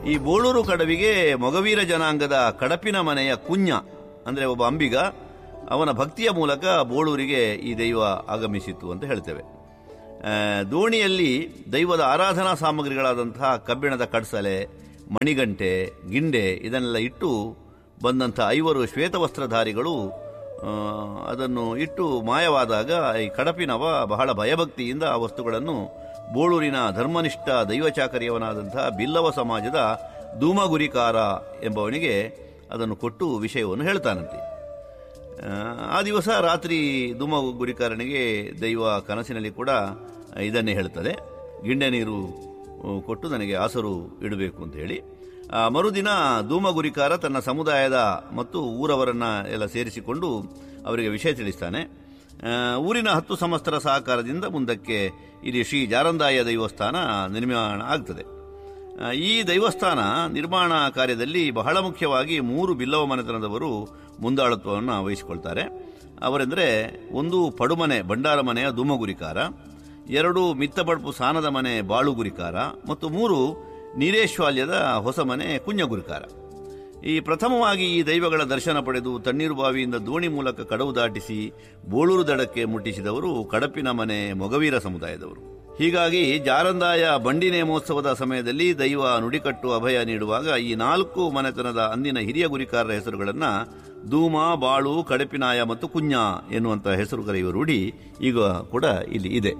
ಈ ಬೋಳೂರು ಕಡವಿಗೆ ಮೊಗವೀರ ಜನಾಂಗದ ಕಡಪಿನ ಮನೆಯ ಕುഞ്ഞ ಅಂದರೆ ಒಬ್ಬ ಅಂಬಿಗ ಅವನ ಭಕ್ತಿಯ ಮೂಲಕ ಬೋಳೂರಿಗೆ ಈ ದೈವ ಆಗಮಿಸಿತು ಅಂತ ಹೇಳ್ತೇವೆ ಆ, ದೋಣಿಯಲ್ಲಿ ದೈವದ ಆರಾಧನಾ ಸಾಮಗ್ರಿಗಳಾದಂತಹ ಕಬ್ಬಿಣದ ಕಡಸಲೆ ಮಣಿಗಂಟೆ ಗಿಂಡೆ ಇದನ್ನೆಲ್ಲ ಇಟ್ಟು ಬಂದಂಥ ಐವರು ಶ್ವೇತವಸ್ತ್ರಧಾರಿಗಳು ಆ, ಅದನ್ನು ಇಟ್ಟು ಮಾಯವಾದಾಗ ಈ ಕಡಪಿನವ ಬಹಳ ಭಯಭಕ್ತಿಯಿಂದ ಆ ವಸ್ತುಗಳನ್ನು ಬೋಳೂರಿನ ಧರ್ಮನಿಷ್ಠ ದೈವಚಾಕರ್ಯವನಾದಂತಹ ಬಿಲ್ಲವ ಸಮಾಜದ ಧೂಮಗುರಿಕಾರ ಎಂಬವನಿಗೆ ಅದನ್ನು ಕೊಟ್ಟು ವಿಷಯವನ್ನು ಹೇಳ್ತಾನಂತೆ ಆ, ಆ ದಿವಸ ರಾತ್ರಿ ಧೂಮ ಗುರಿಕಾರನಿಗೆ ದೈವ ಕನಸಿನಲ್ಲಿ ಕೂಡ ಇದನ್ನೇ ಹೇಳ್ತದೆ ಗಿಂಡೆ ನೀರು ಆ, ಕೊಟ್ಟು ನನಗೆ ಆಸರು ಇಡಬೇಕು ಅಂತ ಹೇಳಿ ಆ, ಮರುದಿನ ಧೂಮ ಗುರಿಕಾರ ತನ್ನ ಸಮುದಾಯದ ಮತ್ತು ಊರವರನ್ನ ಎಲ್ಲ ಸೇರಿಸಿಕೊಂಡು ಅವರಿಗೆ ವಿಷಯ ತಿಳಿಸ್ತಾನೆ ಆ, ಊರಿನ ಹತ್ತು ಸಂವತ್ಸರ ಸಹಕಾರದಿಂದ ಮುಂದಕ್ಕೆ ಇಲ್ಲಿ ಶ್ರೀ ಜಾರಂದಾಯ ದೈವಸ್ಥಾನ ನಿರ್ಮಾಣ ಆಗ್ತದೆ ಆ, ಈ ದೈವಸ್ಥಾನ ನಿರ್ಮಾಣ ಕಾರ್ಯದಲ್ಲಿ ಬಹಳ ಮುಖ್ಯವಾಗಿ ಮೂರು ಬಿಲ್ಲವ ಮನೆತನದವರು ಮುಂದಾಳತ್ವವನ್ನು ವಹಿಸಿಕೊಳ್ತಾರೆ ಅವರೆಂದರೆ ಒಂದು ಪಡುಮನೆ ಭಂಡಾರ ಮನೆಯ ದುಮಗುರಿಕಾರ ಎರಡು ಮಿತ್ತಬಡ್ಪು ಸಾನದ ಮನೆ ಬಾಳುಗುರಿಕಾರ ಮತ್ತು ಮೂರು ನೀರೇಶ್ವಾಲ್ಯದ ಹೊಸ ಮನೆ ಕುഞ്ഞಗುರಿಕಾರ ಈ ಪ್ರಥಮವಾಗಿ ಈ ದೈವಗಳ ದರ್ಶನ ಪಡೆದು ತಣ್ಣೀರು ಬಾವಿಯಿಂದ ದೋಣಿ ಮೂಲಕ ಕಡವು ದಾಟಿಸಿ ಬೋಳೂರು ದಡಕ್ಕೆ ಮುಟ್ಟಿಸಿದವರು ಕಡಪಿನ ಮನೆ ಮೊಗವೀರ ಸಮುದಾಯದವರು ಹೀಗಾಗಿ ಜಾರಂದಾಯ ಬಂಡಿ ನೇಮೋತ್ಸವದ ಸಮಯದಲ್ಲಿ ದೈವ ನುಡಿಕಟ್ಟು ಅಭಯ ನೀಡುವಾಗ ಈ ನಾಲ್ಕು ಮನೆತನದ ಅಂದಿನ ಹಿರಿಯ ಗುರಿಕಾರರ ಹೆಸರುಗಳನ್ನ ಧೂಮ ಬಾಳು ಕಡಪಿನಾಯ ಮತ್ತು ಕುഞ്ഞ ಎನ್ನುವಂತಹ ಹೆಸರು ಕರೆಯುವ ರೂಢಿ ಈಗ ಕೂಡ ಇಲ್ಲಿ ಇದೆ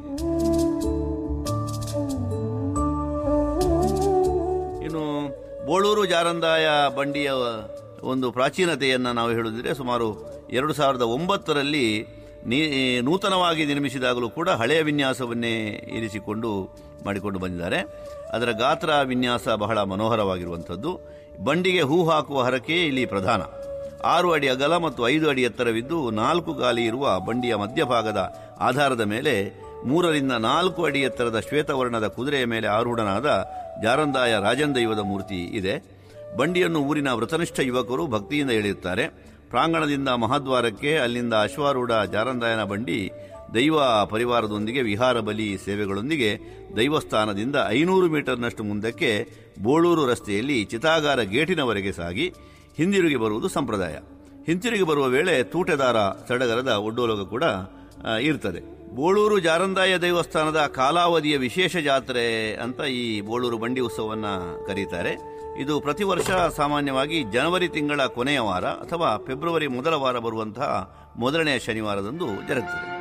ಇನ್ನು ಬೋಳೂರು ಜಾರಂದಾಯ ಬಂಡಿಯ ಒಂದು ಪ್ರಾಚೀನತೆಯನ್ನು ನಾವು ಹೇಳುವುದಿದ್ರೆ ಸುಮಾರು ಎರಡು ಸಾವಿರದ ಒಂಬತ್ತರಲ್ಲಿ ನೀ ನೂತನವಾಗಿ ನಿರ್ಮಿಸಿದಾಗಲೂ ಕೂಡ ಹಳೆಯ ವಿನ್ಯಾಸವನ್ನೇ ಇರಿಸಿಕೊಂಡು ಮಾಡಿಕೊಂಡು ಬಂದಿದ್ದಾರೆ ಅದರ ಗಾತ್ರ ವಿನ್ಯಾಸ ಬಹಳ ಮನೋಹರವಾಗಿರುವಂಥದ್ದು ಬಂಡಿಗೆ ಹೂ ಹಾಕುವ ಹರಕೆ ಇಲ್ಲಿ ಪ್ರಧಾನ ಆರು ಅಡಿ ಅಗಲ ಮತ್ತು ಐದು ಅಡಿ ಎತ್ತರವಿದ್ದು ನಾಲ್ಕು ಗಾಲಿ ಇರುವ ಬಂಡಿಯ ಮಧ್ಯಭಾಗದ ಆಧಾರದ ಮೇಲೆ ಮೂರರಿಂದ ನಾಲ್ಕು ಅಡಿ ಎತ್ತರದ ಶ್ವೇತವರ್ಣದ ಕುದುರೆಯ ಮೇಲೆ ಆರೂಢನಾದ ಜಾರಂದಾಯ ರಾಜಂದೈವದ ಮೂರ್ತಿ ಇದೆ ಬಂಡಿಯನ್ನು ಊರಿನ ವ್ರತನಿಷ್ಠ ಯುವಕರು ಭಕ್ತಿಯಿಂದ ಎಳೆಯುತ್ತಾರೆ ಪ್ರಾಂಗಣದಿಂದ ಮಹಾದ್ವಾರಕ್ಕೆ ಅಲ್ಲಿಂದ ಅಶ್ವಾರೂಢ ಜಾರಂದಾಯನ ಬಂಡಿ ದೈವ ಪರಿವಾರದೊಂದಿಗೆ ವಿಹಾರ ಬಲಿ ಸೇವೆಗಳೊಂದಿಗೆ ದೈವಸ್ಥಾನದಿಂದ ಐನೂರು ಮೀಟರ್ನಷ್ಟು ಮುಂದಕ್ಕೆ ಬೋಳೂರು ರಸ್ತೆಯಲ್ಲಿ ಚಿತಾಗಾರ ಗೇಟಿನವರೆಗೆ ಸಾಗಿ ಹಿಂದಿರುಗಿ ಬರುವುದು ಸಂಪ್ರದಾಯ ಹಿಂತಿರುಗಿ ಬರುವ ವೇಳೆ ತೂಟೆದಾರ ಸಡಗರದ ಒಡ್ಡೋಲಗ ಕೂಡ ಆ, ಇರ್ತದೆ ಬೋಳೂರು ಜಾರಂದಾಯ ದೇವಸ್ಥಾನದ ಕಾಲಾವಧಿಯ ವಿಶೇಷ ಜಾತ್ರೆ ಅಂತ ಈ ಬೋಳೂರು ಬಂಡಿ ಉತ್ಸವವನ್ನು ಕರೀತಾರೆ ಇದು ಪ್ರತಿ ವರ್ಷ ಸಾಮಾನ್ಯವಾಗಿ ಜನವರಿ ತಿಂಗಳ ಕೊನೆಯ ವಾರ ಅಥವಾ ಫೆಬ್ರವರಿ ಮೊದಲ ವಾರ ಬರುವಂತಹ ಮೊದಲನೆಯ ಶನಿವಾರದಂದು ಜರುಗುತ್ತದೆ